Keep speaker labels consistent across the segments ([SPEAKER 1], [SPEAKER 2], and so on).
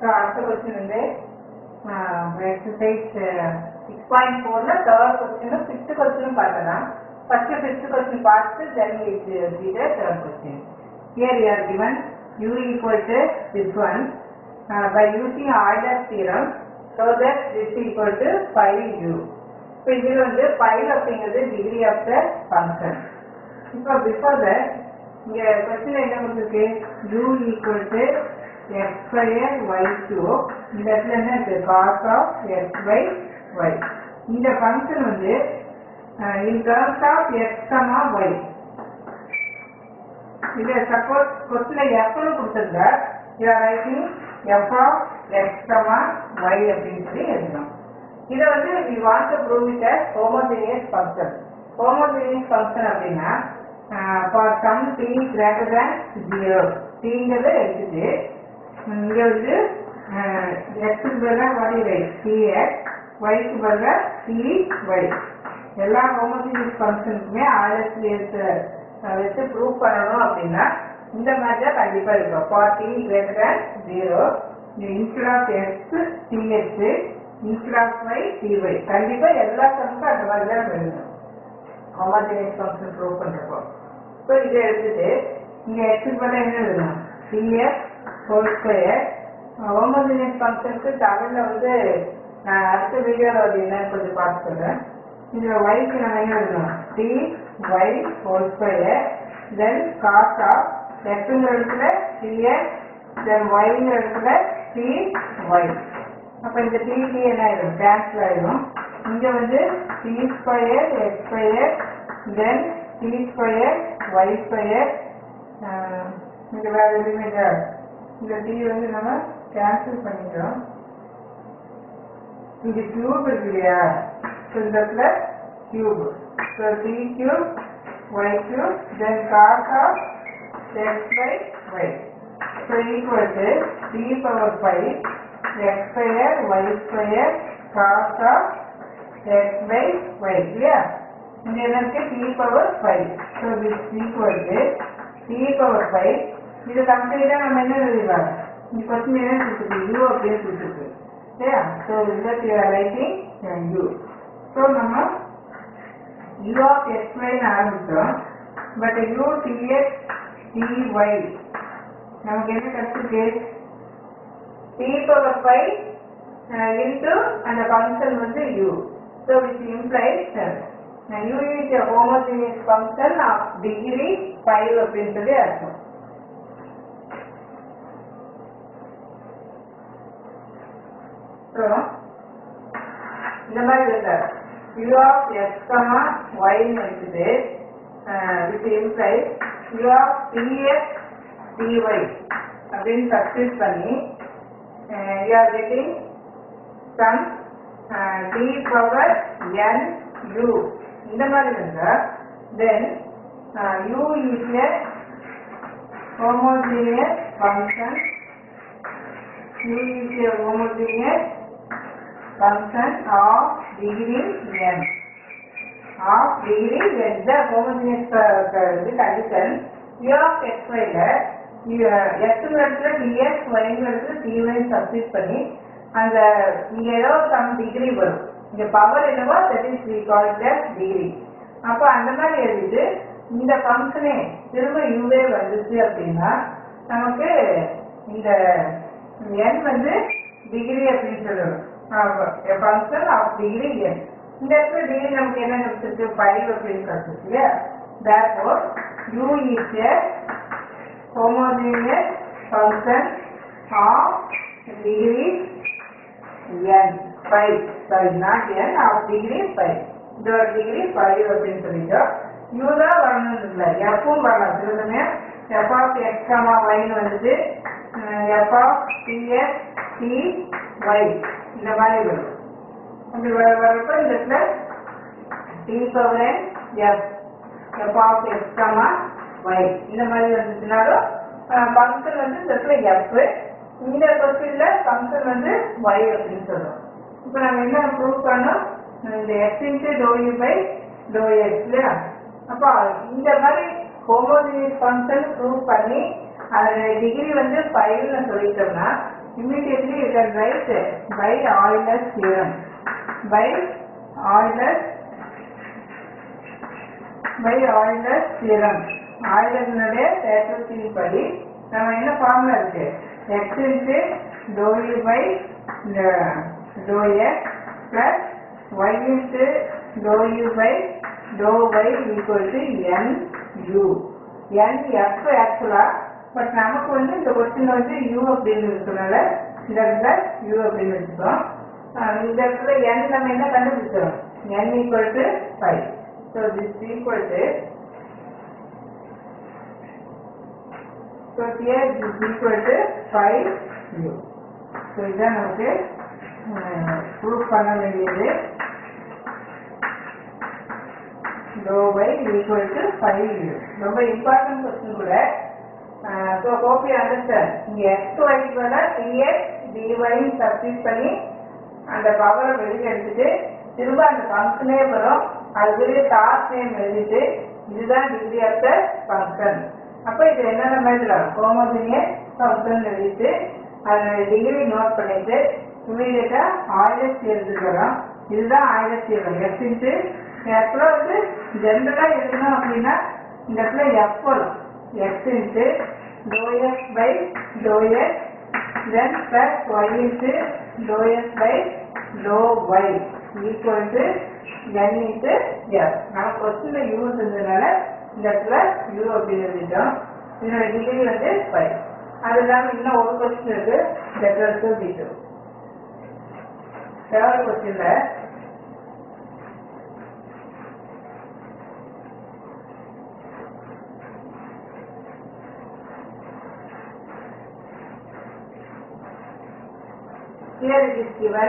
[SPEAKER 1] So அடுத்த question வந்து exercise six point ஃபோர்ல தேர்ட் கொஸ்டினும் ஃபிஃப்த் கொஸ்டினும் பார்க்கலாம் ஃபர்ஸ்ட் ஃபிஃப்த் கொஸ்டின் பார்த்து then it be the third question here you are given u equal to this one uh, by using Euler's theorem so that this equal to 5u இப்போ இது வந்து 5 அப்படிங்கிறது degree of the function இப்போ before that இங்க question என்ன கொடுத்துருக்கு u equal to X square Y cube இந்த இடத்துல என்ன இருக்கு cos of X by Y இந்த ஃபங்க்ஷன் வந்து in terms of X comma Y இது சப்போஸ் கொஸ்டின்ல எஃப்னு கொடுத்துருந்தா you are writing F of X comma Y அப்படின்னு சொல்லி எழுதணும் இதை வந்து we want to prove it as homogeneous function homogeneous function அப்படின்னா for some T greater than zero டிங்கிறத எடுத்துட்டு இங்க வந்து எக்ஸுக்கு பதிலாக வாடி வை டிஎக்ஸ் ஒய்க்கு பதிலாக டி ஒய் எல்லா ஹோமோஜினியஸ் ஃபங்க்ஷனுக்குமே ஆர்எஸ்ல எடுத்து வச்சு ப்ரூவ் பண்ணணும் அப்படின்னா இந்த மாதிரி தான் கண்டிப்பாக இருக்கும் for T greater than zero instead of X TX instead of Y TY கண்டிப்பாக எல்லா சம்முக்கும் அந்த மாதிரி தான் எழுதணும் ஹோமோஜினியஸ் ஃபங்க்ஷன் ப்ரூவ் பண்ணுறப்போ இப்போ இதை எடுத்துட்டு இங்கே எக்ஸுக்கு பதிலாக என்ன எழுதணும் டிஎக்ஸ் ஹோல் ஸ்கொயர் ஹோமோஜினியஸ் ஃபங்க்ஷனுக்கு தமிழில் வந்து நான் அடுத்த வீடியோவில் அது என்னன்னு கொஞ்சம் பார்த்து சொல்கிறேன் இதில் ஒய்க்கு நம்ம என்ன எழுதணும் d y whole square then cos of எக்ஸுங்கிற இடத்துல டிஎக்ஸ் தென் ஒய்ங்கிற இடத்துல டி ஒய் அப்போ இந்த டி டி என்ன ஆயிடும் கேன்சல் ஆயிடும் இங்கே வந்து d square x square then d square y square இங்கே வேற எதுவுமே இல்லை இந்த டி வந்து நம்ம கேன்சல் பண்ணிக்கிறோம் இங்க கியூப் இருக்கு இல்லையா ஸோ இந்த இடத்துல cube so d cube y cube then cos of X by y so equal to d power five x square y square cos of X by y இல்லையா இங்க என்ன இருக்கு d power five so this equal to d power five இது கம்ப்ளீட்டா நம்ம என்ன எழுதிடலாம் இந்த கொஸ்டின் என்ன கொடுத்துருக்கு யூ அப்படின்னு கொடுத்துருக்கு சரியா so that you are writing u so நம்ம யூ ஆஃப் எக்ஸ் ஒய்னு ஆரம்பித்தோம் பட் யூ டிஎக்ஸ் டிஒய் நமக்கு என்ன கிடைச்சிருக்கு டி பவர் ஃபைவ் இன்டு அந்த ஃபங்க்ஷன் வந்து u so which implies u is a homogeneous function of degree five அப்படின்னு சொல்லி அர்த்தம் அப்புறம் இந்த மாதிரி இருக்கு u ஆஃப் எக்ஸ் கமா ஒய்னு இருக்குது with imply u of d x d y அப்படின்னு சப்ஸ்டியூட் பண்ணி you are getting some D power n u இந்த மாதிரி இருந்தா then u is a homogeneous function u is a homogeneous function of degree n of degree n the homogeneous condition u of x y ல x இடத்துல dx y இடத்துல dy substitute பண்ணி அந்த இங்க ஏதோ சம் டிகிரி வரும் இங்க power என்னவோ that is we call it as degree அப்போ அந்த மாதிரி எழுதிட்டு இந்த ஃபங்க்ஷனே திரும்ப யூவே வந்துச்சு அப்படின்னா நமக்கு இந்த n வந்து டிகிரி அப்படின்னு சொல்லணும் ஃபங்க்ஷன் ஆஃப் டிகிரி n இந்த இடத்துல டிகிரி நமக்கு என்ன கிடைச்சிருக்கு ஃபைவ் அப்படின்னு கிடைச்சிருக்கு இல்லையா therefore u is a homogeneous function of degree n 5 sorry not n of degree 5 இதோட டிகிரி 5 அப்படின்னு சொல்லிட்டோம் u தான் வரணும் இல்லை எஃப்பும் வரலாம் சில சமயம் எஃப் ஆஃப் எக்ஸ் கமா ஒய்னு வந்துட்டு f of d s d y இந்த மாதிரி வரும் அப்படி வர வரப்போ இந்த இடத்துல d power f f of X comma y இந்த மாதிரி வந்துச்சுனாலும் ஃபங்க்ஷன் வந்து இந்த இடத்துல எஃப் இந்த கொஸ்டின்ல ஃபங்க்ஷன் வந்து ஒய் அப்படின்னு சொல்றோம் இப்போ நம்ம என்ன ப்ரூவ் பண்ணோம் இந்த x into doe u by doe x இல்லையா அப்போ இந்த மாதிரி ஹோமோஜினியஸ் ஃபங்க்ஷன் ப்ரூவ் பண்ணி அது டிகிரி வந்து ஃபைவ்னு சொல்லிட்டோம்னா immediately you can write by Euler's theorem. By Euler's by Euler's theorem. ஆயிலனுடைய தேற்றத்தின் படி நம்ம என்ன ஃபார்முலா இருக்கு x into doe u by doe x plus y into doe u by doe y equal to n u n f ஆக்சுவலா but நமக்கு வந்து இந்த question வந்து யூ அப்படின்னு இருக்கிறதுனால இந்த இடத்துல யூ அப்படின்னு வச்சுக்கோம் ஆஹ் இந்த இடத்துல n நம்ம என்ன கண்டுபிடிச்சோம் n equal to five so this equal to so here this equal to five u so இதான் நமக்கு ப்ரூஃப் பண்ண வேண்டியது doe by equal to five u ரொம்ப இம்பார்ட்டன்ட் கொஸ்டின் கூட ஸோ ஹோப் யூ அண்டர்ஸ்டாண்ட் இங்கே எக்ஸ் ஒய் பதிலாக d x d y substitute பண்ணி அந்த பவரை வெளியே எடுத்துட்டு திரும்ப அந்த ஃபங்க்ஷனே வரும் அதுக்குரிய டாஸ் நேம் எழுதிட்டு இதுதான் டிகிரி ஆஃப் த ஃபங்க்ஷன் அப்போ இது என்னென்ன எழுதலாம் ஹோமோஜினியஸ் ஃபங்க்ஷன் எழுதிட்டு அதோட டிகிரி நோட் பண்ணிட்டு இமீடியட்டா ஆயிரத்தி எழுதுகிறோம் இதுதான் ஆயிரத்தி எழுபது எஃப் இன்ட்டு ஆக்சுவலாக வந்து ஜென்ரலாக எழுதணும் அப்படின்னா இந்த இடத்துல எஃப் வரும் x into doe x by doe x then plus y into doe x by doe y equal to n into f நம்ம கொஸ்டினில் யூ இருந்ததுனால இந்த இடத்துல யூ அப்படின்னு எழுதிட்டோம் இதோட டிகிரி வந்து ஃபைவ் அது இல்லாமல் இன்னும் ஒரு கொஸ்டின் இருக்கு டெட்டர் டு பி டூ தேர்ட் கொஸ்டின்ல here it is given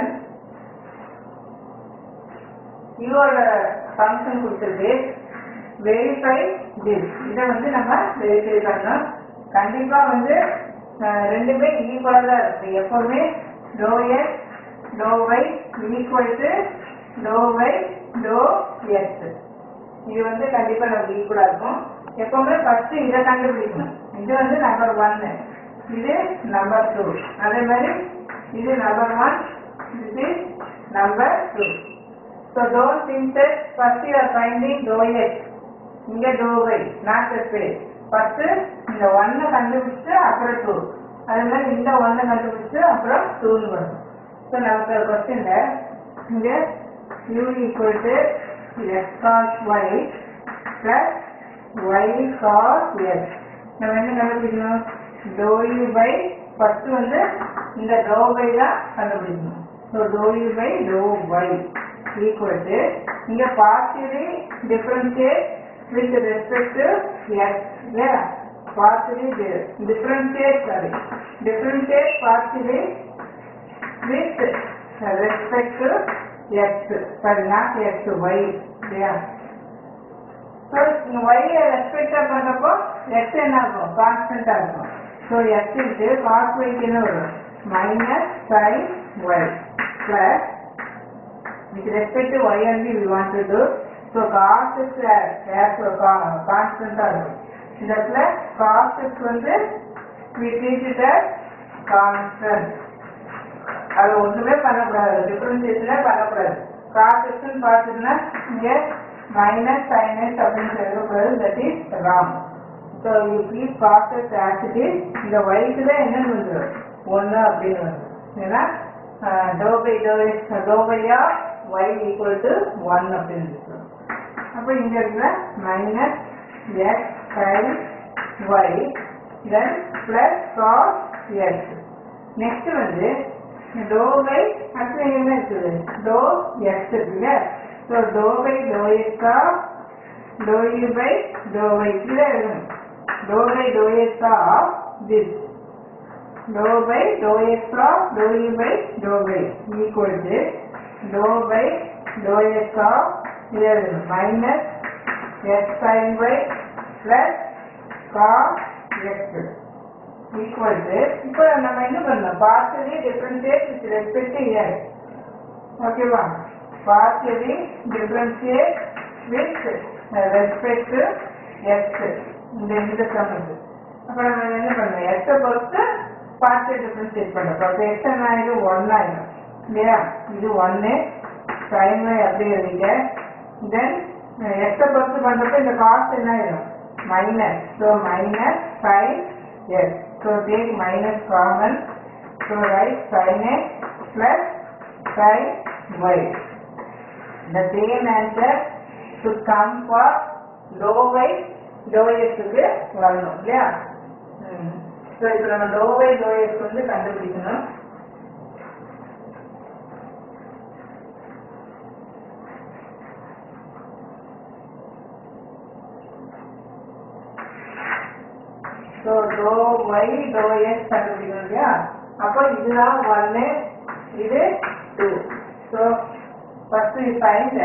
[SPEAKER 1] யோட ஃபங்க்ஷன் கொடுத்துருக்கு வெரிஃபை திஸ் இதை வந்து நம்ம வெரிஃபை பண்ணணும் கண்டிப்பா வந்து அஹ், ரெண்டுமே ஈக்குவலாக தான் இருக்கு எப்பவுமே doe x doe y equal to doe y doe x இது வந்து கண்டிப்பா நமக்கு ஈக்குவலா இருக்கும் எப்பவுமே ஃபர்ஸ்ட் இதை கண்டுபிடிக்கணும் இது வந்து நம்பர் ஒன்னு இது நம்பர் டூ அதே மாதிரி இது number one this is number two so don't think that first you are finding doe x இங்க doe y not space first இந்த ஒன்னை கண்டுபிடிச்சு அப்புறம் டூ அதே மாதிரி இந்த ஒன்னை கண்டுபிடிச்சு அப்புறம் டூன்னு வரும் ஸோ நமக்கு கொஸ்டின்ல இங்க u equal to x cos y plus y cos x நம்ம என்ன கண்டுபிடிக்கணும் டோ யூ பை ஃபர்ஸ்ட் வந்து இந்த டோ பை தான் கண்டுபிடிக்கணும் so doe u by doe y equal to இங்க partially differentiate with respect to x இல்லையா partially differentiate sorry differentiate partially with respect to x, sorry, not x, y, yeah. So, y ரெஸ்பெக்டா பண்றப்போ x என்ன இருக்கும் கான்ஸ்டன்டா இருக்கும் so x into cos ஒய்க்கு என்ன வரும் minus sine y plus with respect to y only we want to do so cos x as கான்ஸ்டன்டா இருக்கும் இந்த இடத்துல cos x வந்து we treat it as constant அது ஒண்ணுமே பண்ணக்கூடாது டிஃபரன்சியேஷனே பண்ணக்கூடாது காசஸ்ன்னு பார்த்துட்டுனா இங்க மைனஸ் சைனஸ் அப்படின்னு எழுதக்கூடாது that is wrong so you keep காசஸ் ஆசிட்டி இந்த ஒய்க்கு தான் என்ன வந்துடும் ஒன்று அப்படின்னு வருது ஏன்னா டோ பை டோ டோ பையா ஒய் ஈக்குவல் டு ஒன் அப்படின்னு இருக்கு அப்போ இங்க இருக்கிற minus x sine y then plus cos x next வந்து டோ பை அடுத்து என்ன இருக்குது டோ எக்ஸ் இருக்குல்ல so doe by doe x of doe u by doe y கீழே எழுதணும் doe by doe x of this doe by doe x of doe u by doe by equal to doe by doe x of இது எழுதணும் minus x sine y plus cos x equal to இப்போ நம்ம என்ன பண்ணணும் partially differentiate with respect to x ஓகேவா partially differentiate with respect to x இந்த இந்த சமத்து அப்போ நம்ம என்ன பண்ணணும் எக்ஸை பொறுத்து பார்த்து டிஃபரன்ஷியேட் பண்ணுறோம் அப்போ எக்ஸ் என்ன ஆயிடும் ஒன் ஆயிடும் இல்லையா இது ஒன்று சைன் ஒய் அப்படி எழுதிக்க தென் எக்ஸை பொறுத்து பண்ணுறப்ப இந்த காஸ்ட் என்ன ஆயிடும் minus so minus sine x so take minus common so write sine x plus sine y the same answer should come for low y low x க்கு வரணும் இல்லையா ஸோ இப்போ நம்ம low y low x வந்து கண்டுபிடிக்கணும் so doe y doe x கண்டுபிடிக்கணும் இல்லையா அப்போ இதுதான் ஒன்று இது two so first you find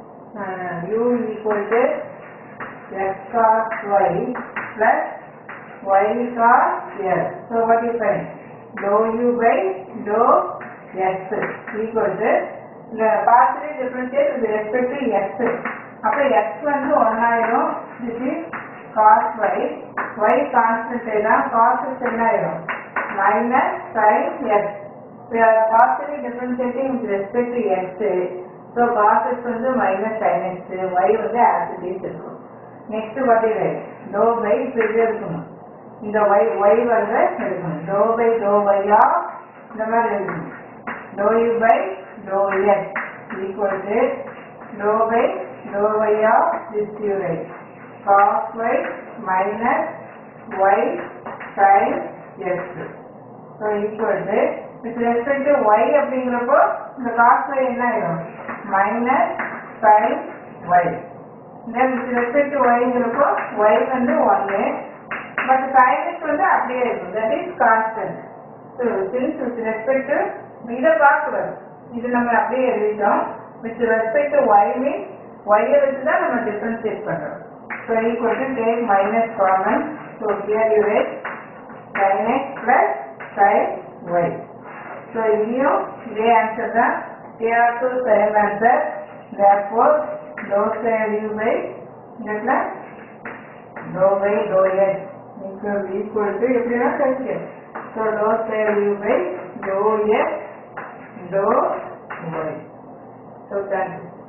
[SPEAKER 1] u equal to x cos y plus y cos x so what you find doe u by doe x equal to இந்த பார்த்துட்டு differentiate with respect to x அப்போ x வந்து ஒன்னாயிரம் this is cos y y constant தான் cos என்ன ஆயிரும் minus sine x costly differentiating with respect to X so cos x வந்து minus sine x y வந்து ஆசிடிஸ் இருக்கும் நெக்ஸ்ட் பார்த்தீங்க டோ பை பெரிய இருக்கணும் இந்த ஒய் ஒய் வந்து எடுக்கணும் டோ பை டோ ஒய்யா இந்த மாதிரி எழுதணும் doe u by doe x equal to doe by doe ஒய்யா this you write cos y minus y sin x. So equal to with respect to y அப்படிங்கிறப்போ இந்த cos y என்ன ஆயிடும் minus sin y. Then with respect to yங்கிறப்போ y வந்து 1 but sin x வந்து அப்படியே இருக்கும் that is constant. So since with respect to இதை பார்க்கக்கூடாது இது நம்ம அப்படியே எழுதிட்டோம் with respect to y means y ஐ வச்சு தான் நம்ம டிஃபரன்ஷியேட் பண்றோம் So equal to take minus common. So here you write sin x plus sin y. So you they answer the they are two same answer. Therefore, dou square u by get la dou by dou x equal equal to எப்படினா கழிச்சு So dou square u by dou x dou y. So thank you.